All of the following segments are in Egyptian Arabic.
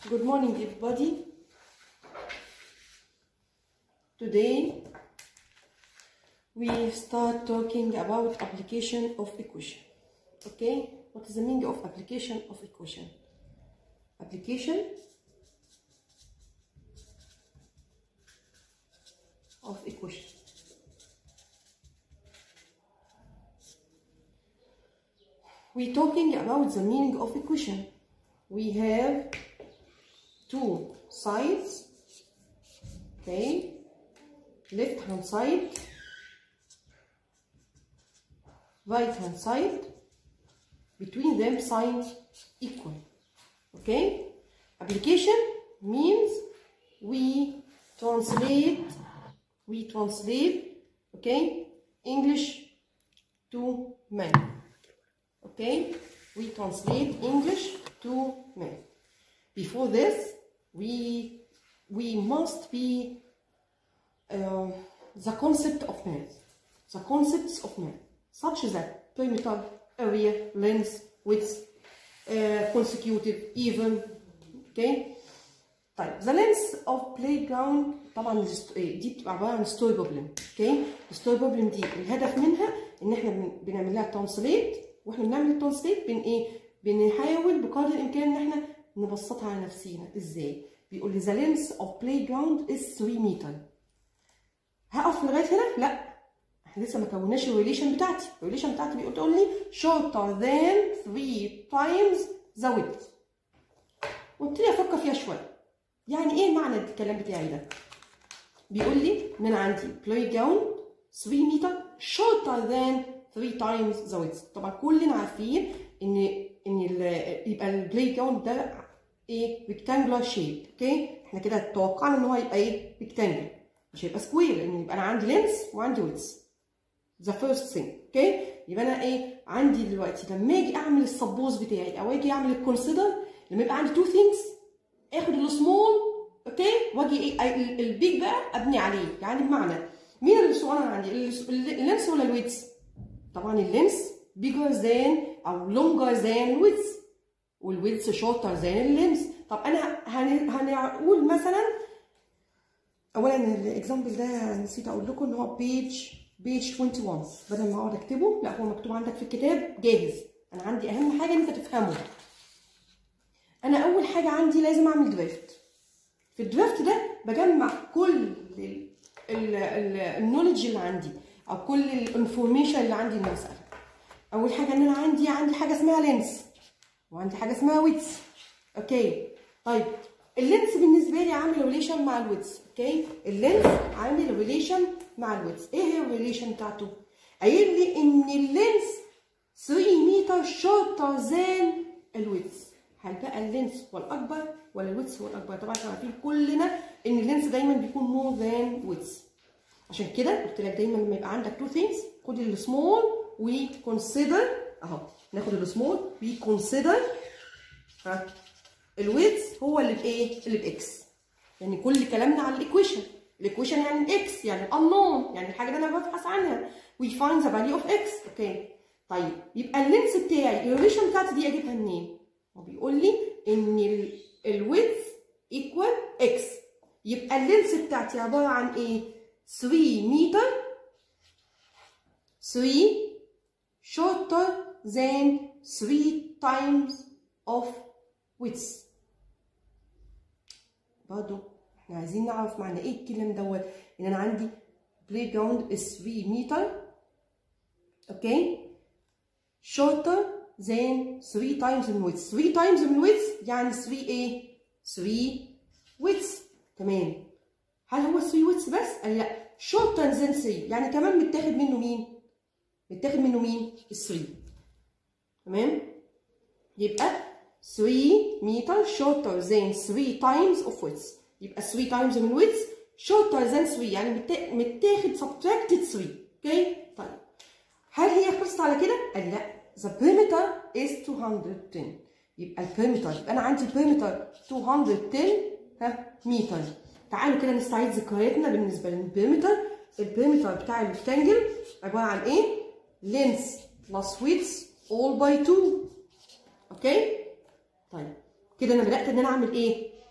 Good morning, everybody. Today we start talking about application of equation. Okay, what is the meaning of application of equation? Application of equation. We talking about the meaning of equation. We have two sides okay left hand side right hand side between them signs equal okay application means we translate we translate okay english to man okay we translate english to man before this we we must be uh, the concept of math the concepts of math such as that perimeter area length width uh, consecutive even okay طيب the length of playground طبعا دي بتبقى عباره عن ستوري بروبلم اوكي الستوري بروبلم دي الهدف منها ان احنا بنعمل لها ترانسليت واحنا بنعمل الترانسليت بن ايه بنحاول بقدر الامكان ان احنا نبسطها على نفسينا ازاي بيقول لي the length of playground is 3 متر هقف لغايه هنا لا احنا لسه ما كوناش الريليشن بتاعتي الريليشن بتاعتي بيقول تقول لي shorter than 3 times the width وابتدي افكر فيها شويه يعني ايه معنى الكلام بتاعي ده بيقول لي ان انا عندي playground 3 متر shorter than 3 times the width طبعا كلنا عارفين ان ان يبقى البلاي جراوند ده ايه ريكتانجولار شيب اوكي احنا كده توقعنا ان هو يبقى ايه ريكتانجل مش هيبقى سكوير لان يبقى انا عندي لينس وعندي ويدث ذا فيرست ثينج اوكي يبقى انا ايه عندي دلوقتي لما اجي اعمل السبوز بتاعي او اجي اعمل الكونسيدر لما يبقى عندي تو ثينجز اخد السمول اوكي واجي ايه البيج بقى ابني عليه يعني بمعنى مين اللي صغير عندي اللينس ولا الويدث طبعا اللينس bigger than او longer than width والwidth shorter than اللينس طب انا هنقول مثلا اولا الاكزامبل ده نسيت اقول لكم ان هو بيج بيج 21 بدل ما اقعد اكتبه لا هو مكتوب عندك في الكتاب جاهز انا عندي اهم حاجه ان انت تفهمه انا اول حاجه عندي لازم اعمل درافت في الدرافت ده بجمع كل النولج اللي عندي او كل الانفورميشن اللي عندي من المساله اول حاجه ان انا عندي عندي حاجه اسمها لينس وعندي حاجه اسمها ويدث اوكي طيب اللينس بالنسبه لي عامل ريليشن مع الويدث اوكي اللينس عامل ريليشن مع الويدث ايه هي الريليشن بتاعته قايل لي ان اللينس 3 متر شورتر ذان الويدث هل بقى اللينس هو الاكبر ولا الويدث هو الاكبر طبعا احنا عارفين كلنا ان اللينس دايما بيكون مور ذان ويدث عشان كده قلت لك دايما لما يبقى عندك تو ثينجز خد السمول وكونسيدر اهو ناخد السمول وكونسيدر ها الويدث هو اللي بايه اللي باكس يعني كل كلامنا على الايكويشن الايكويشن يعني الاكس يعني الانون يعني الحاجه اللي انا ببحث عنها وي فايند ذا فاليو اوف اكس اوكي طيب يبقى اللينس بتاعي الريليشن بتاعتي دي اجيبها منين هو بيقول لي ان الويدث ايكوال اكس يبقى اللينس بتاعتي عباره عن ايه 3 متر 3 shorter than 3 times of width برضو احنا عايزين نعرف معنى ايه الكلام دوت ان انا عندي بلاي جراوند is 3 متر اوكي shorter than 3 times in width 3 times in width يعني 3 ايه 3 width تمام هل هو 3 width بس قال لا shorter than 3 يعني كمان متاخد منه مين متاخد منه مين؟ ال 3 تمام؟ يبقى 3 متر shorter than 3 times of width يبقى 3 times من width shorter than 3 يعني متاخد subtracted 3 اوكي؟ طيب هل هي خلصت على كده؟ قال لا the perimeter is 210 يبقى البيريمتر يبقى انا عندي البيريمتر 210 ها متر تعالوا كده نستعيد ذكرياتنا بالنسبه للبيريمتر البيريمتر بتاع الريكتانجل عباره عن ايه؟ length plus width all by 2 اوكي طيب كده انا بدات ان انا اعمل ايه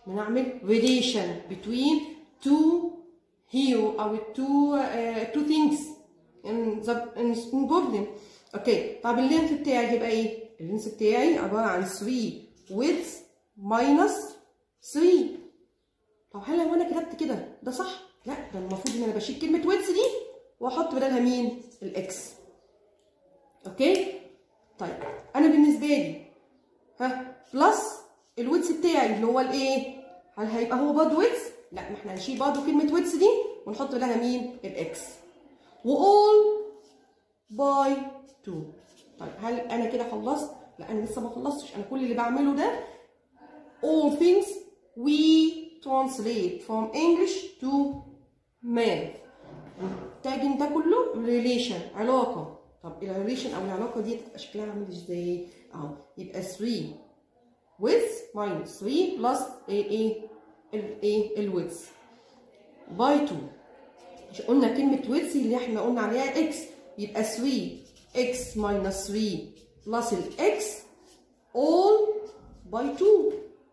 بنعمل relation between two here او two uh, two things in the in problem اوكي طب اللينث بتاعي هيبقى ايه؟ اللينث بتاعي عباره عن 3 width minus 3 طب هل لو انا كتبت كده ده صح؟ لا ده المفروض ان انا بشيل كلمه width دي واحط بدلها مين؟ الاكس اوكي؟ طيب انا بالنسبه لي ها بلس الويدث بتاعي اللي هو الايه؟ هل هيبقى هو برضه ويدث؟ لا ما احنا هنشيل برضه كلمه ويدث دي ونحط لها مين؟ الاكس وall باي 2 طيب هل انا كده خلصت؟ لا انا لسه ما خلصتش انا كل اللي بعمله ده all things we translate from English to math التاجن ده كله relation علاقه طب الريليشن او العلاقه دي تبقى شكلها عامل ازاي؟ اهو يبقى 3 with minus 3 plus ايه ايه الايه الويدث باي 2 مش قلنا كلمه ويدث اللي احنا قلنا عليها اكس يبقى 3 x minus 3 plus الاكس all by 2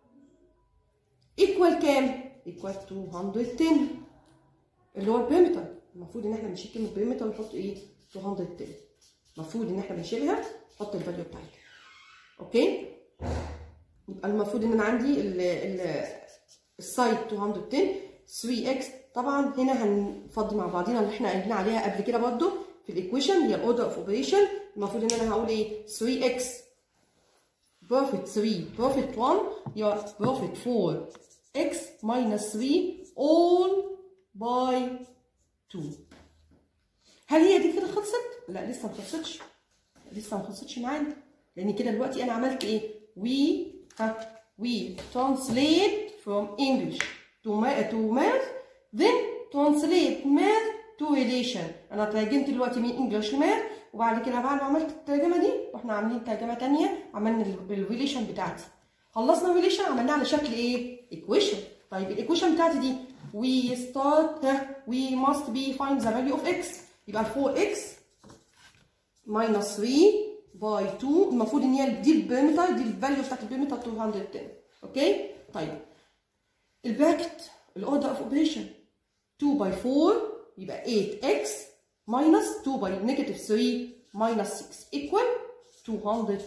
equal كام؟ equal 210 اللي هو البيريمتر المفروض ان احنا بنشيل كلمه بيريمتر ونحط ايه؟ 210 المفروض ان احنا بنشيلها نحط الفاليو بتاعتها اوكي؟ يبقى المفروض ان انا عندي ال ال السايد 210 3x طبعا هنا هنفضي مع بعضينا اللي احنا قايلين عليها قبل كده برضه في الايكويشن هي الاوردر اوف اوبريشن المفروض ان انا هقول ايه 3x بروفيت 3 بروفيت 1 يبقى بروفيت 4 x minus 3 all by 2 هل هي دي كده خلصت؟ لا لسه ما خلصتش لسه ما خلصتش معانا لان كده دلوقتي انا عملت ايه؟ we ها we translate from English to math, to math then translate math to relation انا ترجمت دلوقتي من انجلش ماث وبعد كده بعد ما عملت الترجمه دي واحنا عاملين ترجمه ثانيه عملنا الريليشن بتاعتي خلصنا الريليشن عملناها على شكل ايه ايكويشن طيب الايكويشن بتاعتي دي we start we must be find the value of x يبقى 4x minus 3 باي 2 المفروض ان هي دي البيريمتر دي الفاليو بتاعت البيريمتر 210 اوكي طيب البراكت الاوردر اوف اوبريشن 2 باي 4 يبقى 8x minus 2 باي نيجاتيف 3 minus 6 equal 210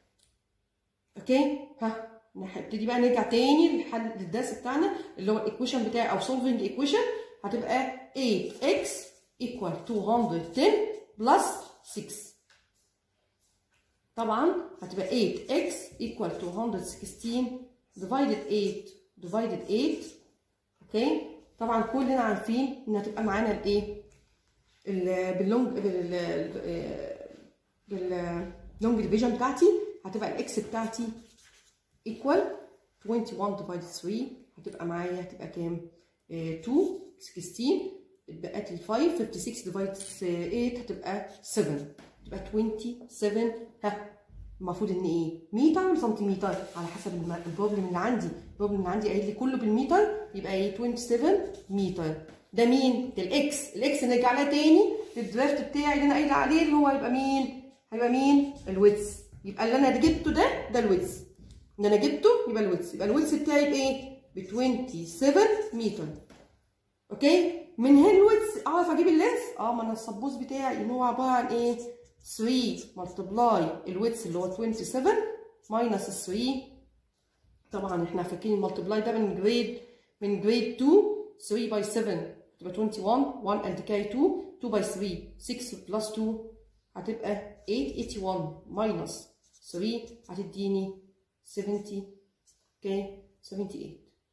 اوكي ها هنبتدي بقى نرجع تاني لحل للدرس بتاعنا اللي هو الايكويشن بتاعي او solving equation هتبقى 8x equal 210 plus 6 طبعا هتبقى 8x equal 216 divided 8 divided 8 اوكي طبعا كلنا عارفين ان هتبقى معانا الايه باللونج باللونج ديفيجن بتاعتي هتبقى الاكس بتاعتي equal 21 divided 3 هتبقى معايا هتبقى كام 2 16 اتبقت لي 5 56 divided 8 هتبقى 7 تبقى 27 ها المفروض ان ايه متر ولا سنتيمتر على حسب البروبلم اللي عندي البروبلم اللي عندي قايل لي كله بالمتر يبقى ايه 27 متر ده مين ده الاكس الاكس نرجع لها تاني للدرافت بتاعي اللي انا قايله عليه اللي هو هيبقى مين هيبقى مين الويدث يبقى اللي انا جبته ده ده الويدث اللي انا جبته يبقى الويدث يبقى الويدث بتاعي بايه ب 27 متر اوكي من هنا الويدث اعرف اجيب اللينس اه ما انا السبوز بتاعي ان هو عباره عن ايه 3 ملتبلاي الويدث اللي هو 27 ماينس 3 طبعا احنا فاكرين الملتبلاي ده من جريد من جريد 2 3 باي 7 تبقى 21 1 and carry 2 2 باي 3 6 بلس 2 هتبقى 8 81 ماينس 3 هتديني 70 اوكي 78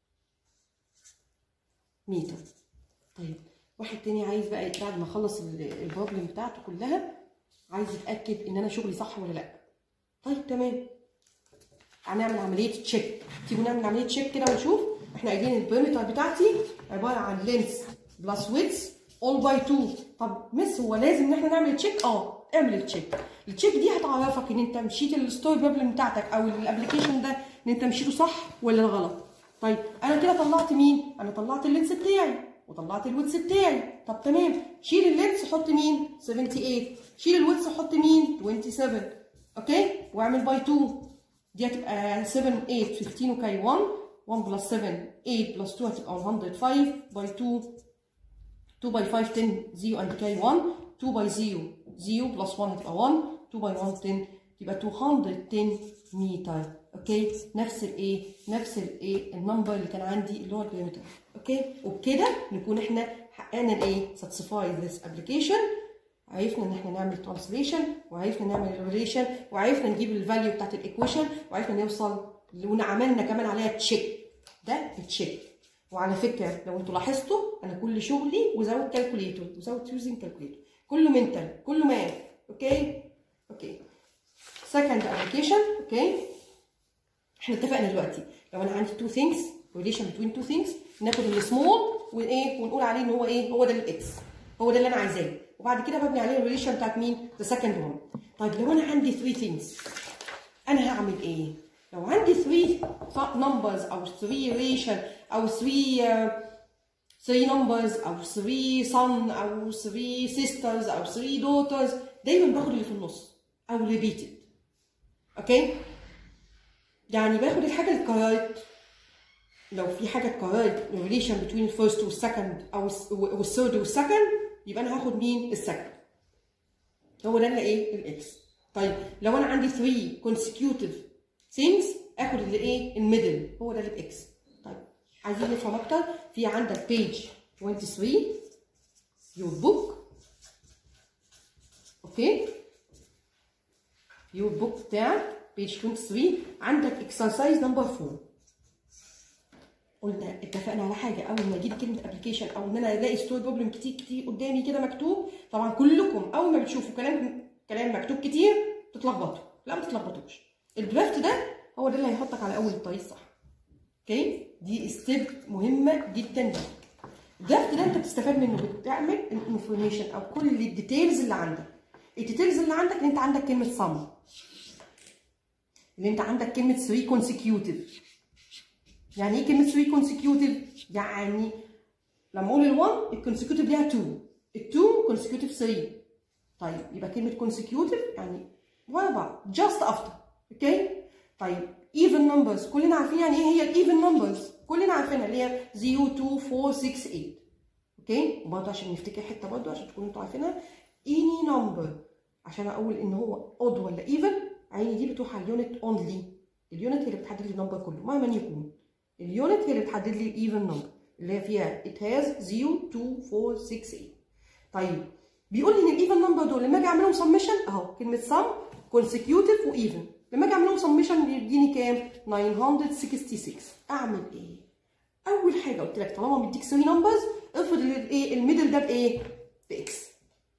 متر طيب واحد تاني عايز بقى بعد ما اخلص البروبلم بتاعته كلها عايز يتاكد ان انا شغلي صح ولا لا طيب تمام هنعمل عمليه تشيك تيجوا نعمل عمليه تشيك كده ونشوف احنا قايلين البيريمتر بتاعتي عباره عن لينس بلس ويدث اول باي 2 طب مس هو لازم ان احنا نعمل تشيك اه اعمل التشيك التشيك دي هتعرفك ان انت مشيت الستوري بروبلم بتاعتك او الابلكيشن ده ان انت مشيته صح ولا غلط طيب انا كده طلعت مين انا طلعت اللينس بتاعي وطلعت الويدث بتاعي طب تمام شيل اللينس حط مين 78 شيل الويدث حط مين 27 اوكي واعمل باي 2 دي هتبقى 7 8 15 وكاري 1 1 بلس 7 8 بلس 2 هتبقى 105 باي 2 2 باي 5 10 0 and carry 1 2 باي 0 0 بلس 1 هتبقى 1 2 باي 1 10 تبقى 210 متر اوكي نفس الايه نفس الايه النمبر اللي كان عندي اللي هو البيريمتر اوكي وبكده نكون احنا حققنا الايه satisfy this application عرفنا ان احنا نعمل ترانسليشن وعرفنا نعمل ريليشن وعرفنا نجيب الفاليو بتاعت الايكويشن وعرفنا نوصل وعملنا كمان عليها تشيك ده التشيك وعلى فكره لو انتوا لاحظتوا انا كل شغلي وزود كالكوليتور وزود يوزنج كالكوليتور كله منتال كله ماث اوكي اوكي second application اوكي احنا اتفقنا دلوقتي لو انا عندي two things relation between two things ناخد السمول وايه ونقول عليه ان هو ايه هو ده الاكس هو ده اللي انا عايزاه وبعد كده ببني عليه الريليشن بتاعت مين ذا سكند وان طيب لو انا عندي 3 things انا هعمل ايه لو عندي 3 numbers او 3 relation او 3 3 numbers او 3 son او 3 sisters او 3 daughters دايما باخد اللي في النص او repeated اوكي يعني باخد الحاجه اللي اتكررت لو في حاجه اتكررت relation between الفيرست والسكند او والثيرد والسكند يبقى انا هاخد مين السكند هو ده اللي ايه الاكس طيب لو انا عندي 3 consecutive things اخد اللي ايه الميدل هو ده اللي باكس طيب عايزين نفهم اكتر في عندك page 23 your book اوكي your book بتاعك page 23 عندك exercise number 4 قلنا اتفقنا على حاجه اول ما اجيب كلمه ابلكيشن او ان انا الاقي ستوري بروبلم كتير كتير قدامي كده مكتوب طبعا كلكم اول ما بتشوفوا كلام كلام مكتوب كتير تتلخبطوا لا ما تتلخبطوش الدرافت ده هو ده اللي هيحطك على اول الطريق الصح اوكي دي ستيب مهمه جدا ليك الدرافت ده انت بتستفاد منه بتعمل الانفورميشن او كل الديتيلز اللي عندك الديتيلز اللي عندك ان انت عندك كلمه سم ان انت عندك كلمه 3 consecutive يعني ايه كلمه 3 consecutive يعني لما اقول ال1 الكونسيكيوتيف ليها 2 ال2 consecutive 3 طيب يبقى كلمه consecutive يعني ورا بعض just after اوكي طيب even numbers كلنا عارفين يعني ايه هي الايفن نمبرز كلنا عارفينها اللي هي 0 2 4 6 8 اوكي وبرضه عشان نفتكر حته برضه عشان تكونوا انتوا عارفينها any number عشان اقول ان هو odd ولا even عيني دي بتروح على اليونت اونلي اليونت هي اللي بتحدد لي النمبر كله مهما يكون اليونت هي اللي بتحدد لي الايفن نمبر اللي هي فيها it has 0 2 4 6 8 طيب بيقول لي ان الايفن نمبر دول لما اجي اعملهم سمشن اهو كلمه sum consecutive وايفن لما اجي اعملهم سمشن يديني كام 966 اعمل ايه اول حاجه قلت لك طالما مديك 3 نمبرز افرض الايه الميدل ده بايه باكس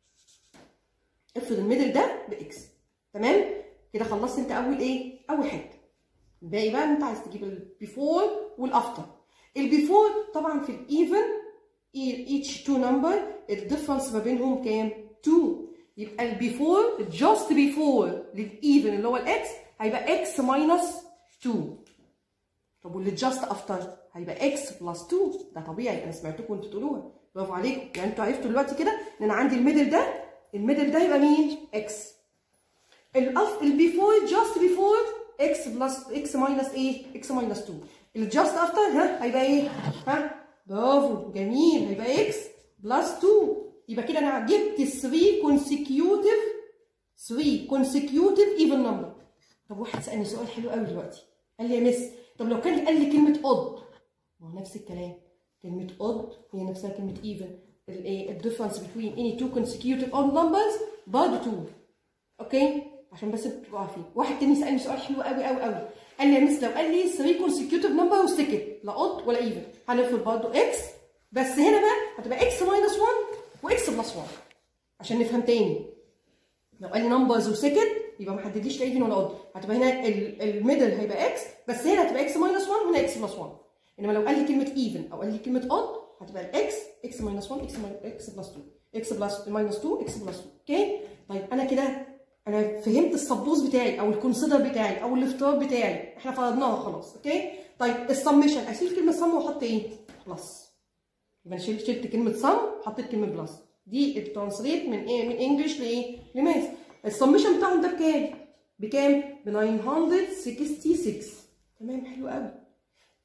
افرض الميدل ده باكس تمام كده خلصت انت اول ايه اول حاجه الباقي بقى انت عايز تجيب البيفور والافتر البيفور طبعا في الايفن each two number الديفرنس ما بينهم كام 2 يبقى البيفور just before للايفن اللي هو الاكس هيبقى x minus 2 طب واللي just after هيبقى x plus 2 ده طبيعي انا سمعتكم انتوا تقولوها برافو عليكم يعني انتوا عرفتوا دلوقتي كده ان انا عندي الميدل ده الميدل ده يبقى مين x الاف البيفور just before x بلس x ماينس ايه؟ x ماينس 2 الجاست افتر ها هيبقى ايه؟ ها برافو جميل هيبقى x بلس 2 يبقى كده انا جبت 3 consecutive 3 consecutive even number طب واحد سالني سؤال حلو قوي دلوقتي قال لي يا مس طب لو كان قال لي كلمه odd ما هو نفس الكلام كلمه odd هي نفسها كلمه even الايه الديفرنس between any two consecutive odd numbers برضه 2 اوكي عشان بس تبقوا عارفين واحد تاني سالني سؤال حلو قوي قوي قوي قال لي يا مس لو قال لي 3 consecutive number وسكت لا odd ولا even هنفرض برضه x بس هنا بقى هتبقى x minus 1 واكس بلس 1 عشان نفهم تاني لو قال لي نمبرز وسكت يبقى ما حددليش لا ايفن ولا اود هتبقى هنا الميدل هيبقى اكس بس هنا هتبقى اكس ماينس 1 وهنا اكس بلس 1 انما لو قال لي كلمه ايفن او قال لي كلمه اود هتبقى الاكس اكس ماينس 1 اكس اكس بلس 2 اكس بلس ماينس 2 اكس بلس 2 اوكي طيب انا كده انا فهمت السبوز بتاعي او الكونسيدر بتاعي او الافتراض بتاعي احنا فرضناها خلاص اوكي طيب السمشن اشيل كلمه سم واحط ايه بلس يبقى شلت شلت كلمه سم حطيت كلمه بلس دي الترانسليت من ايه من انجلش لايه لماث السمشن بتاعهم ده بكام بكام ب 966 تمام حلو قوي كده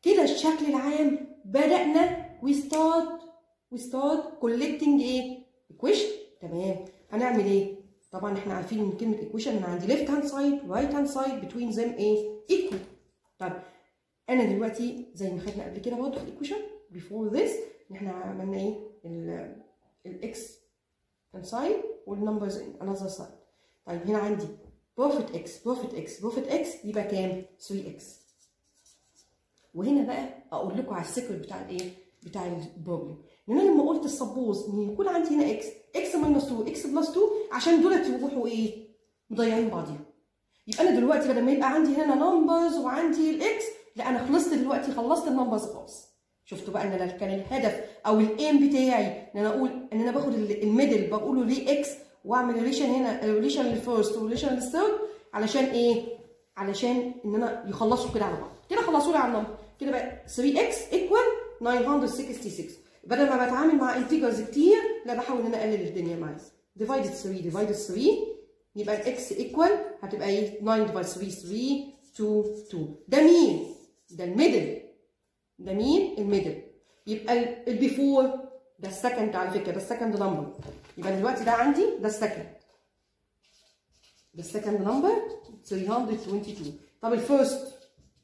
الشكل العام بدأنا we start we start collecting ايه equation تمام هنعمل ايه طبعا احنا عارفين ان كلمه equation انا عندي left hand side right hand side between them ايه equal طيب انا دلوقتي زي ما خدنا قبل كده برضه في الايكويشن before this ان احنا عملنا ايه الاكس one side والنمبرز in another side طيب هنا عندي بروفيت اكس بروفيت اكس بروفيت اكس يبقى كام 3 اكس وهنا بقى اقول لكم على السيكل بتاع الايه بتاع البروبلم لان انا لما قلت سبوز ان يكون عندي هنا اكس اكس ماينس 2 اكس بلس 2 عشان دولت يروحوا ايه مضيعين بعضيهم يبقى انا دلوقتي بدل ما يبقى عندي هنا نمبرز وعندي الاكس لا انا خلصت دلوقتي خلصت النمبرز خلاص شفتوا بقى ان انا كان الهدف او الايم بتاعي ان انا اقول ان انا باخد الميدل بقوله ليه اكس واعمل ريليشن هنا ريليشن للفيرست وريليشن للثيرد علشان ايه؟ علشان ان انا يخلصوا كده على بعض كده خلصوا لي على النمبر كده بقى 3 اكس ايكوال 966 بدل ما بتعامل مع انتجرز كتير لا بحاول ان انا اقلل الدنيا معايا ديفايدد 3 ديفايدد 3 يبقى الاكس ايكوال هتبقى ايه 9 ديفايد 3 3 2 2 ده مين؟ ده الميدل ده مين؟ الميدل يبقى البيفور ده السكند على فكره ده السكند نمبر يبقى دلوقتي ده عندي ده السكند ده السكند نمبر 322 طب الفيرست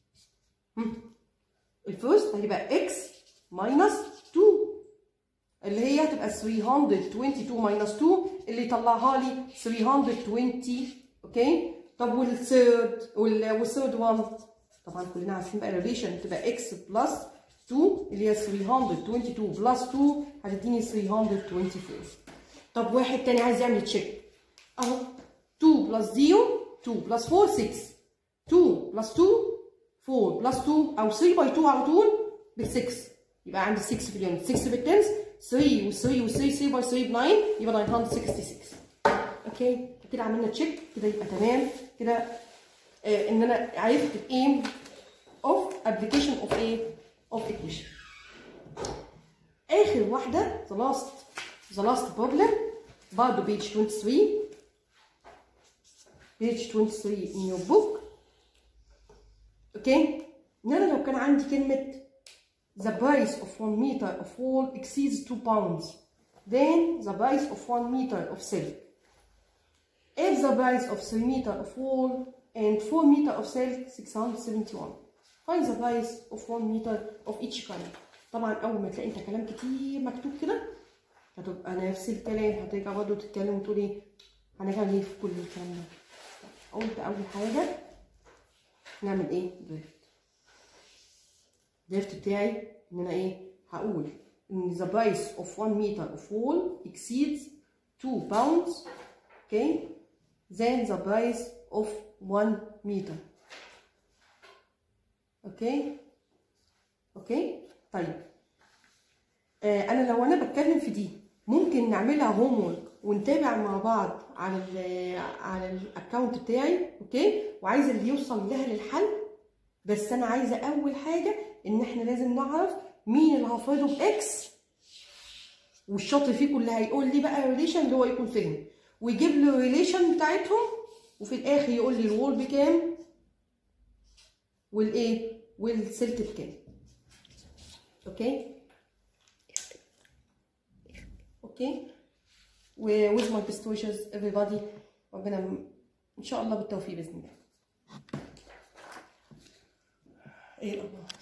الفيرست هتبقى اكس ماينس 2 اللي هي هتبقى 322 ماينس 2 اللي يطلعها لي 320 اوكي طب والثيرد والثيرد 1 طبعا كلنا عارفين بقى الريليشن تبقى اكس بلس 2 اللي هي 322 بلس 2 هتديني 324 طب واحد تاني عايز يعمل تشيك اهو 2 بلس 0 2 بلس 4 6 2 بلس 2 4 بلس 2 او 3 باي 2 على طول ب 6 يبقى عندي 6 في اليونت 6 في التنس 3 و 3 و 3 3 باي 3 ب 9 يبقى 966 اوكي كده عملنا تشيك كده يبقى تمام كده آه ان انا عرفت الايم اوف ابلكيشن اوف ايه اوف equation اخر واحده the last the last problem برضه page 23 page 23 in your book اوكي ان انا لو كان عندي كلمه the price of 1 meter of wool exceeds 2 pounds then the price of 1 meter of silk if the price of 3 meter of wool and 4 meter of silk 671 find the price of 1 meter of each color طبعا اول ما تلاقي انت كلام كتير مكتوب كده هتبقى نفس الكلام هترجع برضه تتكلم وتقول ايه هنعمل ايه في كل الكلام ده قلت اول حاجه نعمل ايه دريفت دريفت بتاعي ان انا ايه هقول ان the price of 1 meter of wool exceeds 2 pounds okay then the price of 1 meter اوكي اوكي طيب آه انا لو انا بتكلم في دي ممكن نعملها هوم ونتابع مع بعض على ال على الاكونت بتاعي اوكي وعايزه اللي يوصل لها للحل بس انا عايزه اول حاجه ان احنا لازم نعرف مين اللي هفرضه باكس والشاطر فيكم اللي هيقول لي بقى ريليشن اللي هو يكون فهم ويجيب لي الريليشن بتاعتهم وفي الاخر يقول لي الوول بكام والايه والسلك بكام اوكي اوكي و with my best wishes everybody ربنا ان شاء الله بالتوفيق باذن الله ايه الله